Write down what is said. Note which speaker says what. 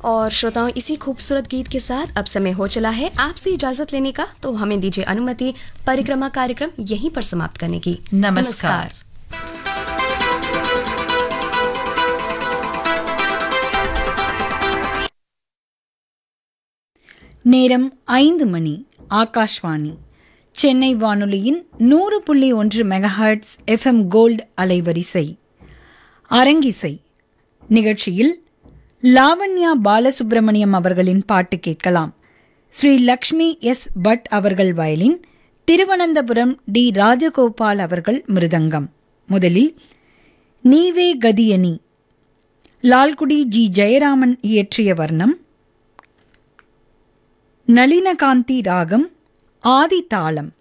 Speaker 1: और श्रोताओं इसी खूबसूरत गीत के साथ अब समय हो चला है आपसे इजाजत लेने का तो हमें दीजिए अनुमति परिक्रमा कार्यक्रम यहीं पर समाप्त करने की
Speaker 2: नमस्कार।
Speaker 3: நேரம் ஐந்து மணி ஆகாஷ்வாணி சென்னை வானொலியின் நூறு புள்ளி ஒன்று மெகாஹர்ட்ஸ் எஃப்எம் கோல்டு அலைவரிசை அரங்கிசை நிகழ்ச்சியில் லாவண்யா பாலசுப்ரமணியம் அவர்களின் பாட்டு கேட்கலாம் ஸ்ரீ லக்ஷ்மி எஸ் பட் அவர்கள் வயலின் திருவனந்தபுரம் டி ராஜகோபால் அவர்கள் மிருதங்கம் முதலில் நீவே கதியனி லால்குடி ஜி ஜெயராமன் இயற்றிய வர்ணம் நளினகாந்தி ராகம் ஆதி தாளம்